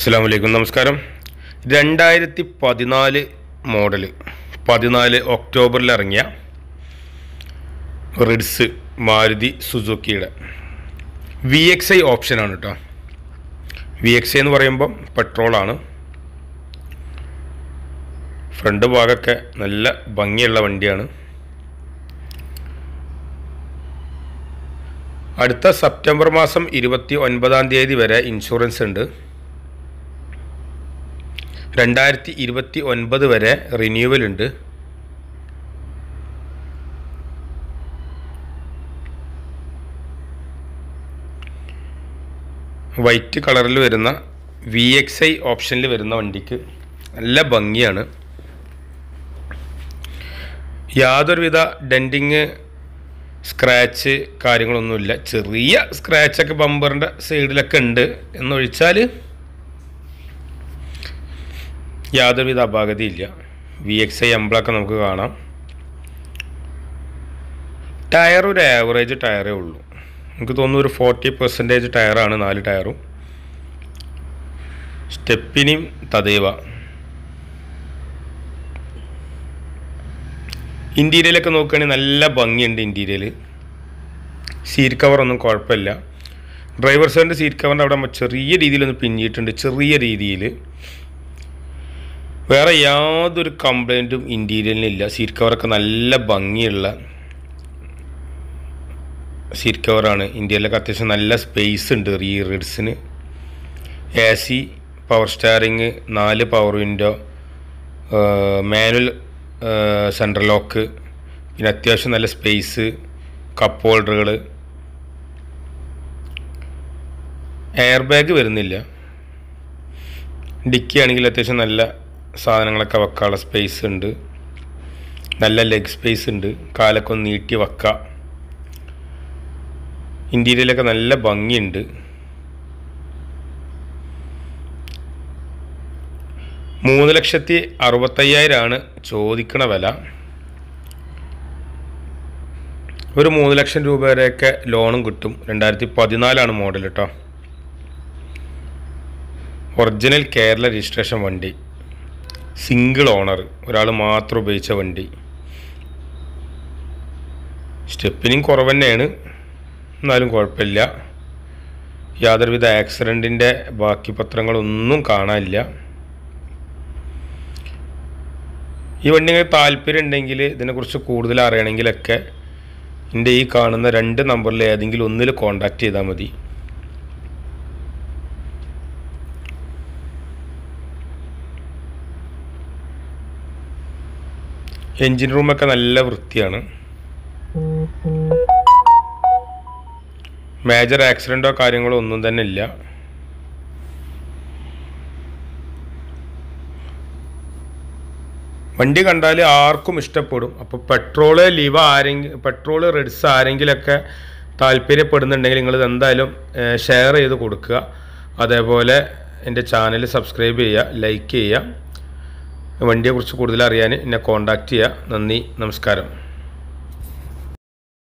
അസ്സാം വലൈക്കും നമസ്കാരം രണ്ടായിരത്തി പതിനാല് മോഡല് പതിനാല് ഒക്ടോബറിൽ ഇറങ്ങിയ റിഡ്സ് മാരുതി സുസുക്കിയുടെ വി എക്സ് ഐ ഓപ്ഷനാണ് കേട്ടോ വി എക്സ് ഐ എന്ന് പറയുമ്പം പെട്രോളാണ് ഫ്രണ്ട് ഭാഗമൊക്കെ നല്ല ഭംഗിയുള്ള വണ്ടിയാണ് അടുത്ത സെപ്റ്റംബർ മാസം ഇരുപത്തി ഒൻപതാം തീയതി വരെ ഇൻഷുറൻസ് ഉണ്ട് രണ്ടായിരത്തി ഇരുപത്തി ഒൻപത് വരെ റിന്യൂവൽ ഉണ്ട് വൈറ്റ് കളറിൽ വരുന്ന വി എക്സ് ഐ ഓപ്ഷനിൽ വരുന്ന വണ്ടിക്ക് നല്ല ഭംഗിയാണ് യാതൊരുവിധ ഡെൻറ്റിങ് സ്ക്രാച്ച് കാര്യങ്ങളൊന്നുമില്ല ചെറിയ സ്ക്രാച്ചൊക്കെ ബമ്പറിൻ്റെ സൈഡിലൊക്കെ ഉണ്ട് എന്നൊഴിച്ചാൽ യാതൊരുവിധ അപാകതയില്ല വി എക്സ് ഐ എംബ്ലൊക്കെ നമുക്ക് കാണാം ടയർ ഒരു ആവറേജ് ടയറേ ഉള്ളൂ എനിക്ക് തോന്നുന്നു ഒരു ഫോർട്ടി പെർസെൻറ്റേജ് ടയറാണ് നാല് ടയറും സ്റ്റെപ്പിനും തദൈവ ഇൻറ്റീരിയലൊക്കെ നോക്കുകയാണെങ്കിൽ നല്ല ഭംഗിയുണ്ട് ഇൻറ്റീരിയൽ സീറ്റ് കവറൊന്നും കുഴപ്പമില്ല ഡ്രൈവർ സൈഡിൻ്റെ സീറ്റ് കവറിൻ്റെ അവിടെ ചെറിയ രീതിയിലൊന്ന് പിന്നിയിട്ടുണ്ട് ചെറിയ രീതിയിൽ വേറെ യാതൊരു കംപ്ലൈൻറ്റും ഇൻറ്റീരിയലിനില്ല സീറ്റ് കവറൊക്കെ നല്ല ഭംഗിയുള്ള സീറ്റ് കവറാണ് ഇന്ത്യയിലൊക്കെ അത്യാവശ്യം നല്ല സ്പേസ് ഉണ്ട് ഈ റിഡ്സിന് എ സി പവർ സ്റ്റാറിങ് നാല് power window manual central lock പിന്നെ അത്യാവശ്യം നല്ല സ്പേസ് കപ്പ് ഹോൾഡറുകൾ എയർ ബാഗ് വരുന്നില്ല ഡിക്കി ആണെങ്കിൽ അത്യാവശ്യം നല്ല സാധനങ്ങളൊക്കെ വെക്കാനുള്ള സ്പേസ് ഉണ്ട് നല്ല ലെഗ് സ്പേസ് ഉണ്ട് കാലൊക്കെ ഒന്ന് നീട്ടി വെക്കാം ഇൻറ്റീരിയലൊക്കെ നല്ല ഭംഗിയുണ്ട് മൂന്ന് ലക്ഷത്തി അറുപത്തയ്യായിരമാണ് ചോദിക്കണ വില ഒരു മൂന്ന് ലക്ഷം രൂപ വരെയൊക്കെ ലോണും കിട്ടും രണ്ടായിരത്തി പതിനാലാണ് മോഡൽ കേട്ടോ ഒറിജിനൽ കേരള രജിസ്ട്രേഷൻ വണ്ടി സിംഗിൾ ഓണർ ഒരാൾ മാത്രം ഉപയോഗിച്ച വണ്ടി സ്റ്റെപ്പിനും കുറവ് തന്നെയാണ് എന്നാലും കുഴപ്പമില്ല യാതൊരുവിധ ആക്സിഡൻറ്റിൻ്റെ ബാക്കി പത്രങ്ങളൊന്നും കാണാനില്ല ഈ വണ്ടി നിങ്ങൾക്ക് താല്പര്യം ഉണ്ടെങ്കിൽ ഇതിനെക്കുറിച്ച് കൂടുതൽ അറിയണമെങ്കിലൊക്കെ എൻ്റെ ഈ കാണുന്ന രണ്ട് നമ്പറിൽ ഏതെങ്കിലും ഒന്നിൽ കോണ്ടാക്ട് ചെയ്താൽ മതി എൻജിൻ റൂമൊക്കെ നല്ല വൃത്തിയാണ് മേജർ ആക്സിഡൻറ്റോ കാര്യങ്ങളോ ഒന്നും തന്നെ ഇല്ല വണ്ടി കണ്ടാൽ ആർക്കും ഇഷ്ടപ്പെടും അപ്പോൾ പെട്രോള് ലിവ ആരെങ്കിലും പെട്രോള് റെഡ്സ് ആരെങ്കിലൊക്കെ താല്പര്യപ്പെടുന്നുണ്ടെങ്കിൽ നിങ്ങൾ എന്തായാലും ഷെയർ ചെയ്ത് കൊടുക്കുക അതേപോലെ എൻ്റെ ചാനൽ സബ്സ്ക്രൈബ് ചെയ്യുക ലൈക്ക് ചെയ്യുക വണ്ടിയെക്കുറിച്ച് കൂടുതൽ അറിയാൻ എന്നെ കോൺടാക്റ്റ് ചെയ്യുക നന്ദി നമസ്കാരം